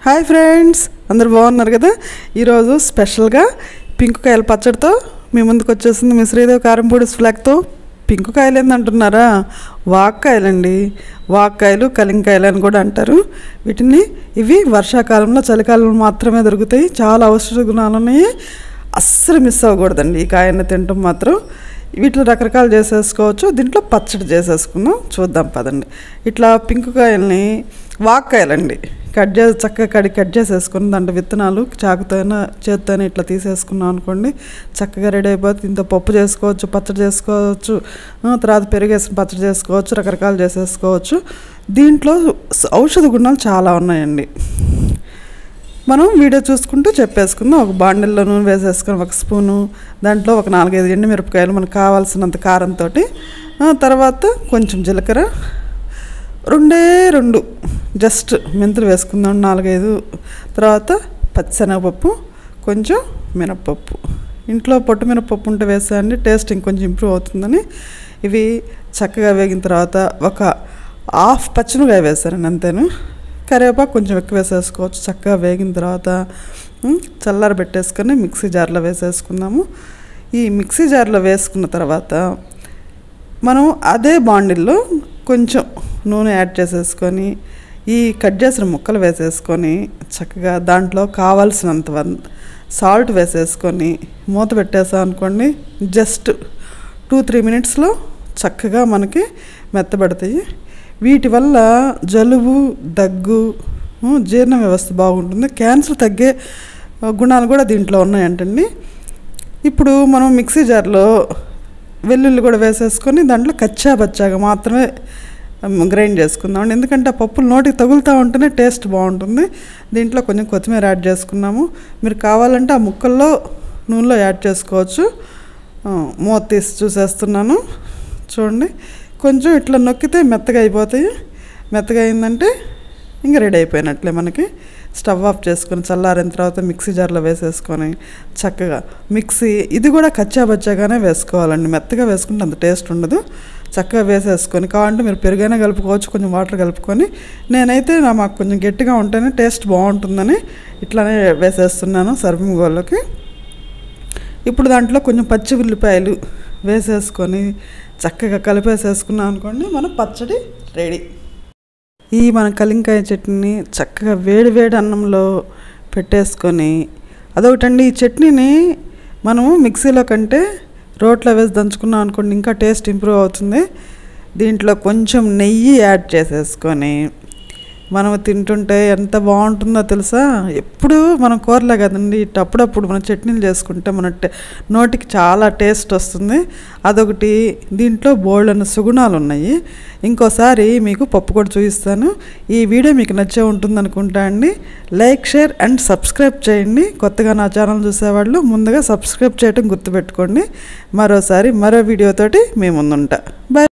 hi friends అందరు బాగున్నారు కదా ఈరోజు స్పెషల్గా పింక్ కాయల పచ్చడితో మీ ముందుకు వచ్చేసింది మీ శ్రీదేవి కారంపూడి ఫ్లాగ్తో పింక్ కాయలు ఏందంటున్నారా వాక్కాయలండి వాక్కాయలు కలింకాయలు అని కూడా అంటారు వీటిని ఇవి వర్షాకాలంలో చలికాలంలో మాత్రమే దొరుకుతాయి చాలా ఔషధ గుణాలు ఉన్నాయి అస్సలు మిస్ అవ్వకూడదండి ఈ కాయన్ని తినటం మాత్రం వీటిలో రకరకాలు చేసేసుకోవచ్చు దీంట్లో పచ్చడి చేసేసుకుందాం చూద్దాం పదండి ఇట్లా పింక్ కాయల్ని వాక్కాయలండి కట్ చేసి చక్కగా కడి కట్ చేసేసుకుని దాంట్లో విత్తనాలు చాకుతోనే చేత్తోనే ఇట్లా తీసేసుకున్నాం అనుకోండి చక్కగా రెడీ అయిపోతే ఇంత పప్పు చేసుకోవచ్చు పచ్చడి చేసుకోవచ్చు ఆ, తర్వాత పెరిగేసిన పచ్చడి చేసుకోవచ్చు రకరకాలు చేసేసుకోవచ్చు దీంట్లో స- ఔషధ గుణాలు చాలా ఉన్నాయండి మనం వీడియో చూసుకుంటూ చెప్పేసుకుందాం ఒక బాండిల్లో నూనె వేసేసుకొని ఒక స్పూను దాంట్లో ఒక నాలుగైదు ఎండు మిరపకాయలు మనకు కావాల్సినంత కారంతో తర్వాత కొంచెం జీలకర్ర రెండే రెండు జస్ట్ మెంతులు వేసుకుందాం నాలుగైదు తర్వాత పచ్చిశనగపప్పు కొంచెం మినప్పప్పు ఇంట్లో పొట్టు మినపప్పు ఉంటే వేసేయండి టేస్ట్ ఇంకొంచెం ఇంప్రూవ్ అవుతుందని ఇవి చక్కగా వేగిన తర్వాత ఒక హాఫ్ పచ్చిమిరకాయ వేసారండి అంతేను కరివేపాకు కొంచెం ఎక్కువ వేసేసుకోవచ్చు చక్కగా వేగిన తర్వాత ఉమ్, చల్లార పెట్టేసుకొని మిక్సీ జార్లో వేసేసుకుందాము ఈ మిక్సీ జార్లో వేసుకున్న తర్వాత మనం అదే బాండిల్లో కొంచెం నూనె యాడ్ చేసేసుకొని ఈ కట్ చేసిన ముక్కలు వేసేసుకొని చక్కగా దాంట్లో కావాల్సినంత వన్- సాల్ట్ వేసేసుకొని మూత పెట్టేసాం అనుకోండి జస్ట్ టూ త్రీ మినిట్స్లో చక్కగా మనకి మెత్తబడతాయి వీటి వల్ల జలుబు దగ్గు ఉ, జీర్ణ వ్యవస్థ బాగుంటుంది క్యాన్సర్ తగ్గే ఆ, గుణాలు కూడా దీంట్లో ఉన్నాయంటండి ఇప్పుడు మనం మిక్సీ జార్లో వెల్లుల్లి కూడా వేసేసుకొని దాంట్లో కచ్చా బచ్చాగా మాత్రమే గ్రైండ్ చేసుకుందాం ఎందుకంటే ఆ పప్పులు నోటికి తగులుతూ ఉంటేనే టేస్ట్ బాగుంటుంది దీంట్లో కొంచెం కొత్తిమీర యాడ్ చేసుకున్నాము మీరు కావాలంటే ఆ ముక్కల్లో నూనెలో యాడ్ చేసుకోవచ్చు ఆ, మూత తీసి చూసేస్తున్నాను చూడండి కొంచెం ఇట్లా నొక్కితే మెత్తగా అయిపోతాయి మెత్తగా అయిందంటే ఇంకా రెడీ అయిపోయినట్లే మనకి స్టవ్ ఆఫ్ చేసుకొని చల్లారిన తర్వాత మిక్సీ జార్లో వేసేసుకొని చక్కగా మిక్సీ ఇది కూడా కచ్చా బచ్చాగానే వేసుకోవాలండి మెత్తగా వేసుకుంటే అంత టేస్ట్ ఉండదు చక్కగా వేసేసుకొని కావాలంటే మీరు పెరుగైనా కలుపుకోవచ్చు కొంచెం వాటర్ కలుపుకొని నేనైతే నా మాకు కొంచెం గట్టిగా ఉంటేనే టేస్ట్ బాగుంటుందని ఇట్లానే వేసేస్తున్నాను సర్వింగ్ బౌల్లోకి ఇప్పుడు దాంట్లో కొంచెం పచ్చి ఉల్లిపాయలు వేసేసుకొని చక్కగా కలిపేసేసుకున్నాం అనుకోండి మన పచ్చడి రెడీ ఈ మన కలింకాయ చట్నీని చక్కగా వేడి వేడి అన్నంలో పెట్టేసుకొని అదొకటండి ఈ చట్నీని మనము మిక్సీలో కంటే రోట్లో వేసి దంచుకున్నాం అనుకోండి ఇంకా టేస్ట్ ఇంప్రూవ్ అవుతుంది దీంట్లో కొంచెం నెయ్యి యాడ్ చేసేసుకొని మనం తింటుంటే ఎంత బాగుంటుందో తెలుసా ఎప్పుడు మనం కూరలే కదండి ఇట్ట అప్పుడప్పుడు మనం చట్నీలు చేసుకుంటే మన టే- నోటికి చాలా టేస్ట్ వస్తుంది అదొకటి దీంట్లో బోల్డ్ అన్న సుగుణాలు ఉన్నాయి ఇంకోసారి మీకు పప్పు కూడా చూపిస్తాను ఈ వీడియో మీకు నచ్చే ఉంటుంది అనుకుంటా అండి లైక్ షేర్ అండ్ సబ్స్క్రైబ్ చేయండి కొత్తగా నా ఛానల్ చూసేవాళ్ళు ముందుగా సబ్స్క్రైబ్ చేయడం గుర్తుపెట్టుకోండి మరోసారి మరో వీడియోతోటి మీ ముందుంటా బాయ్